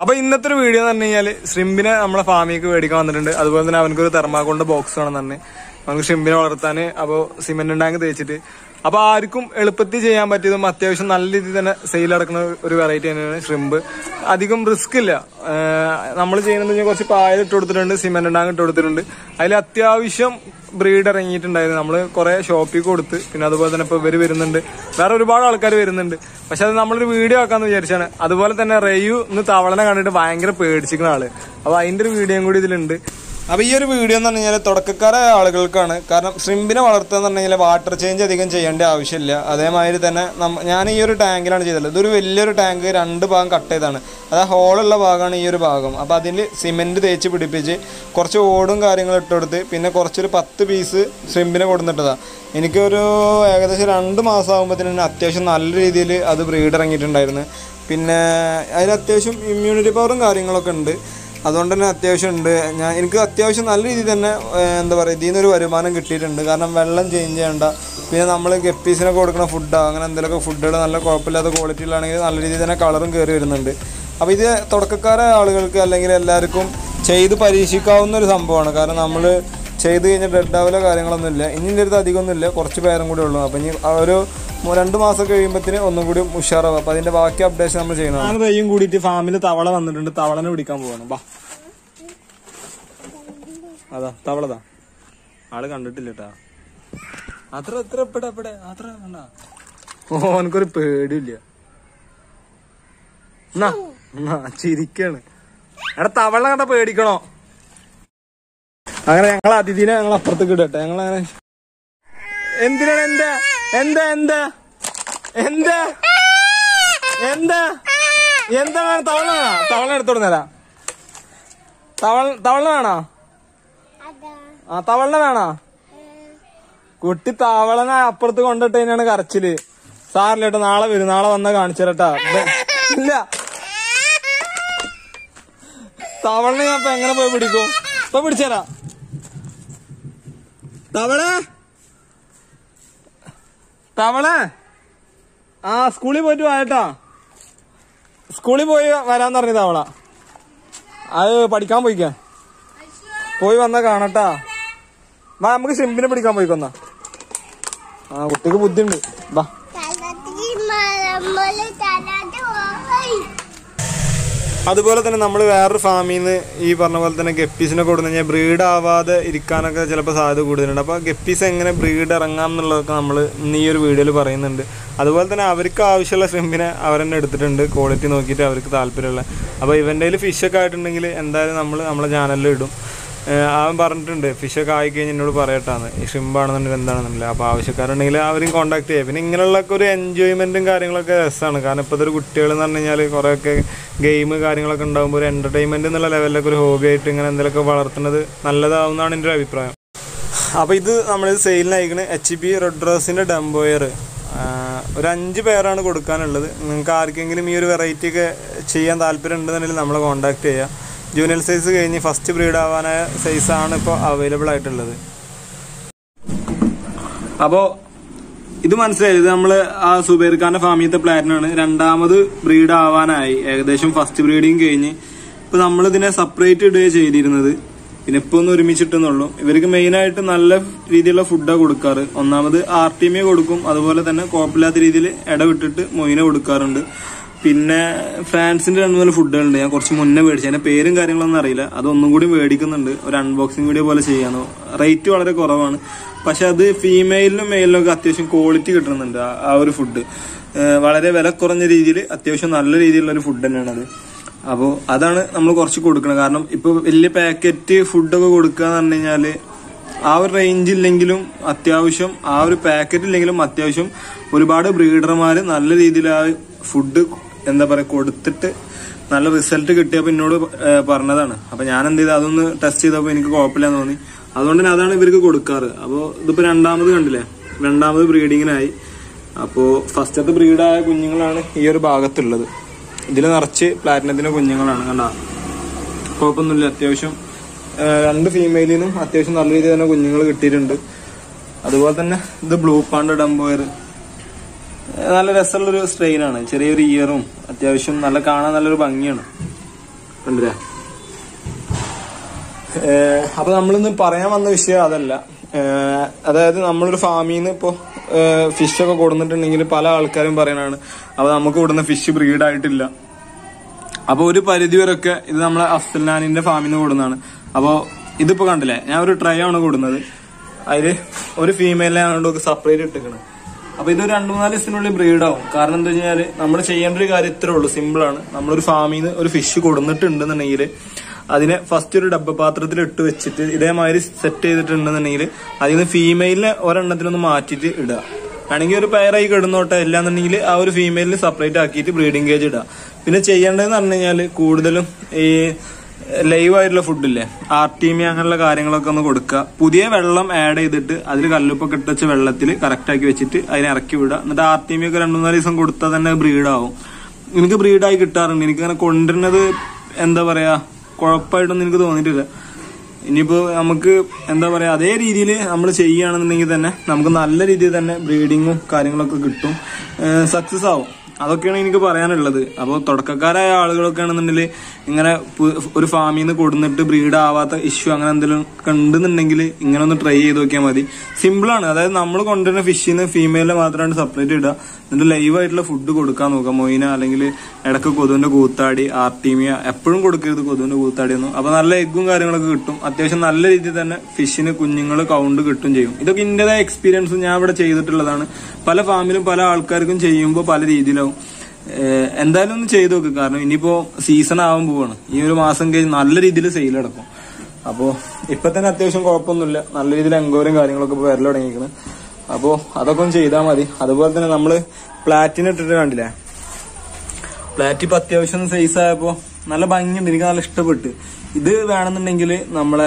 അപ്പൊ ഇന്നത്തെ ഒരു വീഡിയോ എന്ന് പറഞ്ഞു കഴിഞ്ഞാല് ഷ്രിമ്പിനെ നമ്മളെ ഫാമിലേക്ക് മേടിക്കാൻ വന്നിട്ടുണ്ട് അതുപോലെ തന്നെ അവനക്കൊരു തെർമാക്കോളിന്റെ ബോക്സ് വേണം തന്നെ നമുക്ക് ഷ്രിമ്പിനെ വളർത്താൻ അപ്പോൾ സിമെന്റ് ടാങ്ക് തേച്ചിട്ട് അപ്പൊ ആർക്കും എളുപ്പത്തിൽ ചെയ്യാൻ പറ്റിയതും അത്യാവശ്യം നല്ല രീതിയിൽ തന്നെ സെയിൽ നടക്കുന്ന ഒരു വെറൈറ്റി തന്നെയാണ് ഷ്രിമ്പ് അധികം റിസ്ക് ഇല്ല നമ്മൾ ചെയ്യുന്നത് കുറച്ച് പായൽ ഇട്ട് കൊടുത്തിട്ടുണ്ട് സിമെന്റ് ടാങ്ക് ഇട്ട് കൊടുത്തിട്ടുണ്ട് അതിൽ അത്യാവശ്യം ബ്രീഡ് ഇറങ്ങിയിട്ടുണ്ടായിരുന്നു നമ്മൾ കുറെ ഷോപ്പിൽ കൊടുത്ത് പിന്നെ അതുപോലെ തന്നെ ഇപ്പൊ ഇവര് വരുന്നുണ്ട് വേറെ ഒരുപാട് ആൾക്കാർ വരുന്നുണ്ട് പക്ഷെ അത് നമ്മളൊരു വീഡിയോ ആക്കാന്ന് വിചാരിച്ചാണ് അതുപോലെ തന്നെ റെയു ഇന്ന് തവളനെ കണ്ടിട്ട് ഭയങ്കര പേടിച്ചിരിക്കുന്ന ആള് അപ്പൊ അതിന്റെ ഒരു വീഡിയോയും കൂടി ഇതിലുണ്ട് അപ്പൊ ഈ ഒരു വീഡിയോ എന്ന് പറഞ്ഞു കഴിഞ്ഞാൽ തുടക്കക്കാരായ ആളുകൾക്കാണ് കാരണം ഷ്രിമ്പിനെ വളർത്തുക എന്ന് പറഞ്ഞു കഴിഞ്ഞാൽ വാട്ടർ ചേഞ്ച് അധികം ചെയ്യേണ്ട ആവശ്യമില്ല അതേമാതിരി തന്നെ നമ്മ- ഞാൻ ഈ ഒരു ടാങ്കിലാണ് ചെയ്തത് ഇതൊരു വലിയൊരു ടാങ്ക് രണ്ട് ഭാഗം കട്ട് ചെയ്താണ് അത് ആ ഹോളുള്ള ഭാഗമാണ് ഈ ഒരു ഭാഗം അപ്പോൾ അതിൽ സിമെന്റ് തേച്ച് പിടിപ്പിച്ച് കുറച്ച് ഓടും കാര്യങ്ങളും ഇട്ടുകൊടുത്ത് പിന്നെ കുറച്ചൊരു പത്ത് പീസ് ഷ്രിമ്പിനെ കൊടുത്തിട്ടതാണ് എനിക്കൊരു ഏകദേശം രണ്ട് മാസം ആകുമ്പോഴത്തേനും അത്യാവശ്യം നല്ല രീതിയിൽ അത് ബ്രീഡ് ഇറങ്ങിയിട്ടുണ്ടായിരുന്നു പിന്നെ അതിന് അത്യാവശ്യം ഇമ്മ്യൂണിറ്റി പവറും കാര്യങ്ങളൊക്കെ ഉണ്ട് അതുകൊണ്ട് തന്നെ അത്യാവശ്യം ഉണ്ട് ഞാൻ എനിക്ക് അത്യാവശ്യം നല്ല രീതിയിൽ തന്നെ ഏഹ്, എന്താ പറയുക ഇതിൽ നിന്നൊരു വരുമാനം കിട്ടിയിട്ടുണ്ട് കാരണം വെള്ളം ചേഞ്ച് ചെയ്യണ്ട പിന്നെ നമ്മൾ ഗപ്പീസിനൊക്കെ കൊടുക്കുന്ന ഫുഡോ അങ്ങനെ എന്തെങ്കിലുമൊക്കെ ഫുഡുകൾ നല്ല കുഴപ്പമില്ലാത്ത ക്വാളിറ്റിയിലാണെങ്കിൽ നല്ല രീതിയിൽ തന്നെ കളറും കയറി വരുന്നുണ്ട് അപ്പോൾ ഇത് തുടക്കക്കാരായ ആളുകൾക്ക് അല്ലെങ്കിൽ എല്ലാവർക്കും ചെയ്ത് പരീക്ഷിക്കാവുന്ന ഒരു സംഭവമാണ് കാരണം നമ്മൾ ചെയ്ത് കഴിഞ്ഞാൽ ഡെഡ് ആവില്ല കാര്യങ്ങളൊന്നും ഇല്ല ഇനി എൻ്റെ അടുത്ത് അധികമൊന്നുമില്ല കുറച്ച് പേരും കൂടെ ഉള്ളൂ അപ്പം ഇനി ആ ഒരു മൂ- രണ്ട് മാസം കഴിയുമ്പോഴത്തേന് ഒന്നും കൂടി ഉഷാറാവും അപ്പം അതിൻ്റെ ബാക്കി അപ്ഡേഷൻ നമ്മൾ ചെയ്യണം ഞാൻ റെയ്യും കൂടിയിട്ട് ഫാമിൽ തവള വന്നിട്ടുണ്ട് തവളനെ പിടിക്കാൻ പോവാണ് ബാ അതാ തവളതാ ആള് കണ്ടിട്ടില്ല കേട്ടാ അത്ര എത്ര എപ്പടെ എപ്പടെ അത്ര വേണ്ട ഓനക്കൊരു പേടിയില്ല എന്നാ എന്നാ ചിരിക്കാണ് എടാ തവള കണ്ട പേടിക്കണോ അങ്ങനെ ഞങ്ങൾ അതിഥിനെ ഞങ്ങൾ അപ്പുറത്തേക്ക് ഇടട്ടെ ഞങ്ങൾ അങ്ങനെ എന്തിനാണ് എന്താ എന്താ എന്താ എന്താ എന്താ എന്താ വേണം തവള വേണോ തവള എടുത്തോടുന്നേരാ തവള തവള വേണോ ആ തവള വേണോ കുട്ടി തവളനെ അപ്പുറത്ത് കൊണ്ടിട്ട് തന്നെയാണ് കരച്ചില് സാറില്ല കേട്ടോ നാളെ വരും നാളെ വന്നാ കാണിച്ചേരട്ടാ ഇല്ല തവളനെ ഞാൻ ഇപ്പൊ എങ്ങനെ പോയി പിടിക്കും ഇപ്പൊ പിടിച്ചേരാ തവള തവള ആ സ്കൂളിൽ പോയിട്ട് വായട്ടാ സ്കൂളിൽ പോയി വരാന്ന് പറഞ്ഞു തവള അത് പഠിക്കാൻ പോയിക്കാ പോയി വന്നാ കാണട്ടാ വാ നമുക്ക് ഷിമ്പിനെ പിടിക്കാൻ പോയിക്കൊന്നാ ആ കുട്ടിക്ക് ബുദ്ധിയുണ്ട് വാ അതുപോലെ തന്നെ നമ്മൾ വേറൊരു ഫാമിൽ നിന്ന് ഈ പറഞ്ഞ പോലെ തന്നെ ഗപ്പീസിനെ കൊടുത്തു കഴിഞ്ഞാൽ ബ്രീഡ് ആവാതെ ഇരിക്കാനൊക്കെ ചിലപ്പോൾ സാധ്യത കൂടുതലുണ്ട് അപ്പോൾ ഗപ്പീസ് എങ്ങനെ ബ്രീഡ് ഇറങ്ങാം എന്നുള്ളതൊക്കെ നമ്മൾ ഇന്ന് ഈ ഒരു വീഡിയോയിൽ പറയുന്നുണ്ട് അതുപോലെ തന്നെ അവർക്ക് ആവശ്യമുള്ള ഷ്രിമ്പിനെ അവർ തന്നെ എടുത്തിട്ടുണ്ട് ക്വാളിറ്റി നോക്കിയിട്ട് അവർക്ക് താല്പര്യമുള്ള അപ്പോൾ ഇവൻ്റെ കയ്യിൽ ഫിഷൊക്കെ ആയിട്ടുണ്ടെങ്കിൽ എന്തായാലും നമ്മൾ നമ്മളെ ചാനലിൽ ഇടും ഏഹ് അവൻ പറഞ്ഞിട്ടുണ്ട് ഫിഷൊക്കെ ആയി കഴിഞ്ഞ് എന്നോട് പറയട്ടാന്ന് ഈ ഷ്രിമ്പാണെന്നുണ്ടെങ്കിൽ എന്താണെന്നില്ല അപ്പോൾ ആവശ്യക്കാരുണ്ടെങ്കിൽ അവരും കോൺടാക്ട് ചെയ്യാം പിന്നെ ഇങ്ങനെയുള്ളൊക്കെ ഒരു എൻജോയ്മെൻറ്റും കാര്യങ്ങളൊക്കെ രസമാണ് കാരണം ഇപ്പോഴത്തെ ഒരു കുട്ടികൾ എന്ന് പറഞ്ഞു കഴിഞ്ഞാൽ കുറേയൊക്കെ ഗെയിം കാര്യങ്ങളൊക്കെ ഉണ്ടാകുമ്പോൾ ഒരു എൻ്റർടൈൻമെൻറ്റ് എന്നുള്ള ലെവലിലൊക്കെ ഒരു ഹോബി ആയിട്ട് ഇങ്ങനെ എന്തെങ്കിലുമൊക്കെ വളർത്തുന്നത് നല്ലതാവുന്നതാണ് എൻ്റെ ഒരു അഭിപ്രായം അപ്പോൾ ഇത് നമ്മളിത് സെയിലിന് അയക്കുന്നത് എച്ച് പി റെഡ് റോസിൻ്റെ ഡംബോയർ ഒരു അഞ്ച് പേരാണ് കൊടുക്കാനുള്ളത് നിങ്ങൾക്ക് ആർക്കെങ്കിലും ഈ ഒരു വെറൈറ്റി ഒക്കെ ചെയ്യാൻ താല്പര്യം ഉണ്ടെന്നുണ്ടെങ്കിൽ നമ്മളെ കോൺടാക്ട് ചെയ്യുക ജൂനിയർ സൈസ് കഴിഞ്ഞ് ഫസ്റ്റ് ബ്രീഡ് ആവാനായ സൈസാണ് ഇപ്പോൾ അവൈലബിൾ ആയിട്ടുള്ളത് അപ്പോൾ ഇത് മനസ്സിലായി ഇത് നമ്മള് ആ സുബൈർ ഖാന്റെ ഫാമിയത്തെ പ്ലാറ്റിനാണ് രണ്ടാമത് ബ്രീഡ് ആവാനായി ഏകദേശം ഫസ്റ്റ് ബ്രീഡിങ് കഴിഞ്ഞ് ഇപ്പൊ നമ്മൾ ഇതിനെ സെപ്പറേറ്റ് ഇടുകയാണ് ചെയ്തിരുന്നത് പിന്നെ ഇപ്പൊ ഒന്ന് ഒരുമിച്ചിട്ടെന്നുള്ളൂ ഇവർക്ക് മെയിൻ ആയിട്ട് നല്ല രീതിയിലുള്ള ഫുഡാണ് കൊടുക്കാറ് ഒന്നാമത് ആർ ടി എം കൊടുക്കും അതുപോലെ തന്നെ കുഴപ്പമില്ലാത്ത രീതിയിൽ ഇടവിട്ടിട്ട് മൊയിന കൊടുക്കാറുണ്ട് പിന്നെ ഫ്രാൻസിന്റെ രണ്ട് മൂന്ന് ഫുഡുകളുണ്ട് ഞാൻ കുറച്ച് മുന്നേ മേടിച്ചു അതിന്റെ പേരും കാര്യങ്ങളൊന്നും അറിയില്ല അതൊന്നും കൂടി മേടിക്കുന്നുണ്ട് ഒരു അൺബോക്സിംഗ് വീഡിയോ പോലെ ചെയ്യാന്ന് റേറ്റ് വളരെ കുറവാണ് പക്ഷെ അത് ഫീമെയിലിനും മെയിലിനും ഒക്കെ അത്യാവശ്യം ക്വാളിറ്റി കിട്ടുന്നുണ്ട് ആ- ആ ഒരു ഫുഡ് വളരെ വില കുറഞ്ഞ രീതിയിൽ അത്യാവശ്യം നല്ല രീതിയിലുള്ള ഒരു ഫുഡ് തന്നെയാണ് അത് അപ്പോൾ അതാണ് നമ്മൾ കുറച്ച് കൊടുക്കണം കാരണം ഇപ്പൊ വലിയ പാക്കറ്റ് ഫുഡൊക്കെ കൊടുക്കുക എന്ന് പറഞ്ഞു കഴിഞ്ഞാല് ആ ഒരു റേഞ്ച് ഇല്ലെങ്കിലും അത്യാവശ്യം ആ ഒരു പാക്കറ്റ് ഇല്ലെങ്കിലും അത്യാവശ്യം ഒരുപാട് ബ്രീഡർമാർ നല്ല രീതിയിൽ ആ ഫുഡ് എന്താ പറയാ കൊടുത്തിട്ട് നല്ല റിസൾട്ട് കിട്ടിയപ്പോൾ എന്നോട് ഏഹ് പറഞ്ഞതാണ് അപ്പൊ ഞാൻ എന്ത് ചെയ്തു അതൊന്ന് ടെസ്റ്റ് ചെയ്തപ്പോൾ എനിക്ക് കുഴപ്പമില്ലെന്ന് തോന്നി അതുകൊണ്ട് തന്നെ അതാണ് ഇവർക്ക് കൊടുക്കാറ് അപ്പോൾ ഇതിപ്പോ രണ്ടാമത് കണ്ടില്ലേ രണ്ടാമത് ബ്രീഡിങ്ങിനായി അപ്പോൾ ഫസ്റ്റത്തെ ബ്രീഡായ കുഞ്ഞുങ്ങളാണ് ഈ ഒരു ഭാഗത്തുള്ളത് ഇതിൽ നിറച്ച് പ്ലാറ്റിനത്തിന്റെ കുഞ്ഞുങ്ങളാണ് കണ്ട കുഴപ്പമൊന്നുമില്ല അത്യാവശ്യം ആ, രണ്ട് ഫീമെയിലിനും അത്യാവശ്യം നല്ല രീതിയിൽ തന്നെ കുഞ്ഞുങ്ങൾ കിട്ടിയിട്ടുണ്ട് അതുപോലെ തന്നെ ഇത് ബ്ലൂ പാണ്ട് ഡംബോയർ നല്ല രസമുള്ളൊരു സ്ട്രെയിനാണ് ചെറിയൊരു ഇയറും അത്യാവശ്യം നല്ല കാണാൻ നല്ലൊരു ഭംഗിയാണ് കണ്ടില്ലേ ഏഹ് അപ്പൊ നമ്മളിന്ന് പറയാൻ വന്ന വിഷയം അതല്ല ഏഹ് അതായത് നമ്മളൊരു ഫാമിൽ നിന്ന് ഇപ്പോ ഫിഷ് ഒക്കെ കൊടുത്തിട്ടുണ്ടെങ്കിൽ പല ആൾക്കാരും പറയണാണ് അപ്പൊ നമുക്ക് കൊടുക്കുന്ന ഫിഷ് ബ്രീഡ് ആയിട്ടില്ല അപ്പൊ ഒരു പരിധി വരെയൊക്കെ ഇത് നമ്മളെ അഫ്സൽനാനിന്റെ ഫാമിൽ നിന്ന് കൊടുക്കുന്നതാണ് അപ്പൊ ഇതിപ്പോ കണ്ടില്ലേ ഞാൻ ഒരു ട്രൈ ആണ് കൊടുക്കുന്നത് അതില് ഒരു ഫീമെയിലെ ഞങ്ങളുടെ സെപ്പറേറ്റ് ഇട്ടിരിക്കണം അപ്പൊ ഇത് ഒരു രണ്ടു മൂന്നാല് ദിവസത്തിനുള്ളിൽ ബ്രീഡ് ആവും കാരണം എന്താ വെച്ചാല് നമ്മൾ ചെയ്യേണ്ട ഒരു കാര്യം ഇത്രേ ഉള്ളൂ സിമ്പിൾ ആണ് നമ്മളൊരു ഫാമിൽ നിന്ന് ഒരു ഫിഷ് കൊടുത്തിട്ടുണ്ടെന്നുണ്ടെങ്കിൽ അതിനെ ഫസ്റ്റ് ഒരു ഡബ്ബ പാത്രത്തിൽ ഇട്ട് വെച്ചിട്ട് ഇതേമാതിരി സെറ്റ് ചെയ്തിട്ടുണ്ടെന്നുണ്ടെങ്കിൽ അതിൽ നിന്ന് ഫീമെയിലിനെ ഒരെണ്ണത്തിനൊന്ന് മാറ്റിയിട്ട് ഇടുക ആണെങ്കിൽ ഒരു പെയറായി കിടന്നോട്ടെ ഇല്ലാന്നുണ്ടെങ്കിൽ ആ ഒരു ഫീമെയിലിന് സെപ്പറേറ്റ് ആക്കിയിട്ട് ബ്രീഡിംഗ് കേജ് ഇടുക പിന്നെ ചെയ്യേണ്ടതെന്ന് പറഞ്ഞു കഴിഞ്ഞാൽ കൂടുതലും ഈ ലൈവ് ആയിട്ടുള്ള ഫുഡില്ലേ ആർട്ടീമിയ അങ്ങനെയുള്ള കാര്യങ്ങളൊക്കെ ഒന്ന് കൊടുക്കുക പുതിയ വെള്ളം ആഡ് ചെയ്തിട്ട് അതിൽ കല്ലുപ്പൊക്കെ ഇട്ട് വെച്ച വെള്ളത്തിൽ കറക്റ്റ് ആക്കി വെച്ചിട്ട് അതിനെ ഇറക്കി വിടുക എന്നിട്ട് ആർട്ടീമിയ ഒക്കെ രണ്ടു മൂന്നാല് ദിവസം കൊടുത്താൽ തന്നെ ബ്രീഡാവും എനിക്ക് ബ്രീഡായി കിട്ടാറുണ്ട് എനിക്ക് അങ്ങനെ കൊണ്ടുവരുന്നത് എന്താ പറയാ കുഴപ്പമായിട്ടൊന്നും എനിക്ക് തോന്നിയിട്ടില്ല ഇനിയിപ്പോ നമുക്ക് എന്താ പറയാ അതേ രീതിയിൽ നമ്മൾ ചെയ്യുകയാണെന്നുണ്ടെങ്കിൽ തന്നെ നമുക്ക് നല്ല രീതിയിൽ തന്നെ ബ്രീഡിങ്ങും കാര്യങ്ങളൊക്കെ കിട്ടും സക്സസ് ആവും അതൊക്കെയാണ് എനിക്ക് പറയാനുള്ളത് അപ്പോൾ തുടക്കക്കാരായ ആളുകളൊക്കെ ആണെന്നുണ്ടെങ്കിൽ ഇങ്ങനെ പു- ഒരു ഫാമിൽ നിന്ന് കൊടുന്നിട്ട് ബ്രീഡ് ആവാത്ത ഇഷ്യൂ അങ്ങനെ എന്തെങ്കിലും കണ്ടെന്നുണ്ടെങ്കിൽ ഇങ്ങനെ ഒന്ന് ട്രൈ ചെയ്ത് നോക്കിയാൽ മതി സിമ്പിളാണ് അതായത് നമ്മൾ കൊണ്ടുവരുന്ന ഫിഷിന്ന് ഫീമെയിലെ മാത്രമായിട്ട് സെപ്പറേറ്റ് ഇടുക എന്നിട്ട് ലൈവ് ആയിട്ടുള്ള ഫുഡ് കൊടുക്കാൻ നോക്കാം മൊയിന അല്ലെങ്കിൽ ഇടക്ക് കൊതുവിന്റെ കൂത്താടി ആർട്ടീമിയ എപ്പോഴും കൊടുക്കരുത് കൊതുവിന്റെ കൂത്താടി ഒന്നും അപ്പൊ നല്ല എഗ്ഗും കാര്യങ്ങളൊക്കെ കിട്ടും അത്യാവശ്യം നല്ല രീതിയിൽ തന്നെ ഫിഷിന് കുഞ്ഞുങ്ങൾ കൗണ്ട് കിട്ടും ചെയ്യും ഇതൊക്കെ ഇന്റേതായ എക്സ്പീരിയൻസ് ഞാൻ ഇവിടെ ചെയ്തിട്ടുള്ളതാണ് പല ഫാമിലും പല ആൾക്കാർക്കും ചെയ്യുമ്പോൾ പല രീതിയിലാവും ഏഹ് എന്തായാലും ഒന്ന് ചെയ്തു നോക്ക് കാരണം ഇനിയിപ്പോ സീസൺ ആവാൻ പോവാണ് ഈ ഒരു മാസം കഴിഞ്ഞ് നല്ല രീതിയിൽ സെയിൽ നടക്കും അപ്പോ ഇപ്പൊ തന്നെ അത്യാവശ്യം കുഴപ്പമൊന്നുമില്ല നല്ല രീതിയിൽ എൻക്വയറിയും കാര്യങ്ങളൊക്കെ ഇപ്പൊ വരൽ തുടങ്ങിയിരിക്കണം അപ്പോ അതൊക്കെ ഒന്ന് ചെയ്താൽ മതി അതുപോലെ തന്നെ നമ്മള് പ്ലാറ്റിന് ഇട്ടിട്ട് കണ്ടില്ലേ പ്ലാറ്റ് ഇപ്പൊ അത്യാവശ്യം സൈസ് ആയപ്പോ നല്ല ഭംഗിയുണ്ട് എനിക്ക് നല്ല ഇഷ്ടപ്പെട്ട് ഇത് വേണമെന്നുണ്ടെങ്കിൽ നമ്മളെ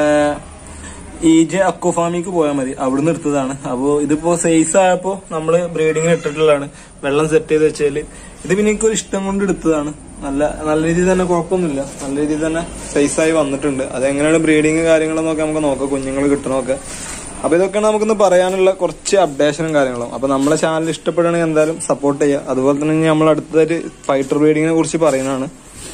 ഈ ജെ അക്കോഫാമിക്ക് പോയാൽ മതി അവിടുന്ന് എടുത്തതാണ് അപ്പോ ഇതിപ്പോ സൈസ് ആയപ്പോ നമ്മള് ബ്രീഡിങ്ങിന് ഇട്ടിട്ടുള്ളതാണ് വെള്ളം സെറ്റ് ചെയ്ത് വെച്ചാല് ഇത് പിന്നെ എനിക്കൊരു ഇഷ്ടം കൊണ്ട് എടുത്തതാണ് നല്ല നല്ല രീതിയിൽ തന്നെ കുഴപ്പമൊന്നുമില്ല നല്ല രീതിയിൽ തന്നെ സൈസായി വന്നിട്ടുണ്ട് അതെങ്ങനെയാണ് ബ്രീഡിങ് കാര്യങ്ങളെന്നൊക്കെ നമുക്ക് നോക്കാം കുഞ്ഞുങ്ങൾ കിട്ടണമൊക്കെ അപ്പൊ ഇതൊക്കെയാണ് നമുക്കിന്ന് പറയാനുള്ള കുറച്ച് അപ്ഡേഷനും കാര്യങ്ങളും അപ്പൊ നമ്മളെ ചാനൽ ഇഷ്ടപ്പെടുകയാണെങ്കിൽ എന്തായാലും സപ്പോർട്ട് ചെയ്യുക അതുപോലെ തന്നെ ഇനി നമ്മൾ അടുത്തതായിട്ട് ഫൈറ്റർ ബ്രീഡിങ്ങിനെ കുറിച്ച് പറയുന്നതാണ്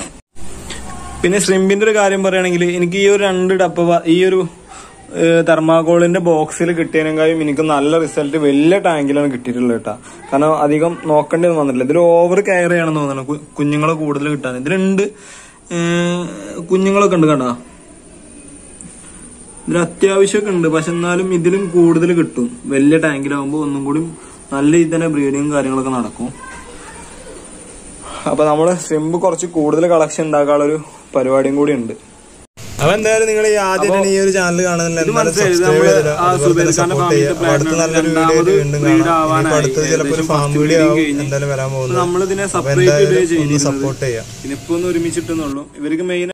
പിന്നെ ശ്രിമ്പിന്റെ ഒരു കാര്യം പറയുകയാണെങ്കിൽ എനിക്ക് ഈ ഒരു രണ്ട് ഡപ്പ വ- ഈ ഒരു തെർമാകോളിന്റെ ബോക്സിൽ കിട്ടിയതിനേക്കാളും എനിക്ക് നല്ല റിസൾട്ട് വലിയ ടാങ്കിലാണ് കിട്ടിയിട്ടുള്ളത് കേട്ടോ കാരണം അധികം നോക്കേണ്ടി ഒന്നും വന്നിട്ടില്ല ഇതിൽ ഓവർ കെയർ ചെയ്യണമെന്ന് തോന്നുന്നു കു- കുഞ്ഞുങ്ങളെ കൂടുതൽ കിട്ടാൻ ഇതിലുണ്ട് ഏഹ്, കുഞ്ഞുങ്ങളൊക്കെ ഉണ്ട് കണ്ടോ ഇതിൽ അത്യാവശ്യമൊക്കെ ഉണ്ട് പക്ഷെ എന്നാലും ഇതിലും കൂടുതൽ കിട്ടും വലിയ ടാങ്കിലാവുമ്പോൾ ഒന്നും കൂടി നല്ല രീതിയിൽ തന്നെ ബ്രീഡിങ്ങും കാര്യങ്ങളൊക്കെ നടക്കും അപ്പൊ നമ്മള് സ്വിമ്പ് കുറച്ച് കൂടുതൽ കളക്ഷൻ ഉണ്ടാക്കാനുള്ള ഒരു പരിപാടിയും കൂടി ഉണ്ട് അപ്പൊ എന്തായാലും നിങ്ങൾ ഈ ആദ്യമായിട്ടാണ് ഈ ഒരു ചാനൽ കാണുന്നില്ല ഇത് മനസ്സിലായി. ഇത് നമ്മള് ആ സുബൈർഖാന്റെ ഫാമിലിത്തെ plan അടുത്ത നല്ലൊരു രണ്ടാമത് വീഡിയോ ആയിട്ട് വീണ്ടും breed കാണാം ആവാനായി. ഇനിയിപ്പോ അടുത്തത് ചിലപ്പോൾ ഒരു ഏകദേശം ഫാം first വീഡിയോ breeding ആവും കഴിഞ്ഞ് എന്തായാലും വരാൻ പോകുന്നത് നമ്മളിതിനെ അപ്പൊ സെപ്പറേറ്റ് എന്തായാലും ഇടുകയും ഇനി ചെയ്യുന്നത് സപ്പോർട്ട് ചെയ്യാം ഇതിനിപ്പോ ഒന്ന് ഒരുമിച്ചിട്ടെന്നുള്ളൂ ഇവർക്ക് മെയിൻ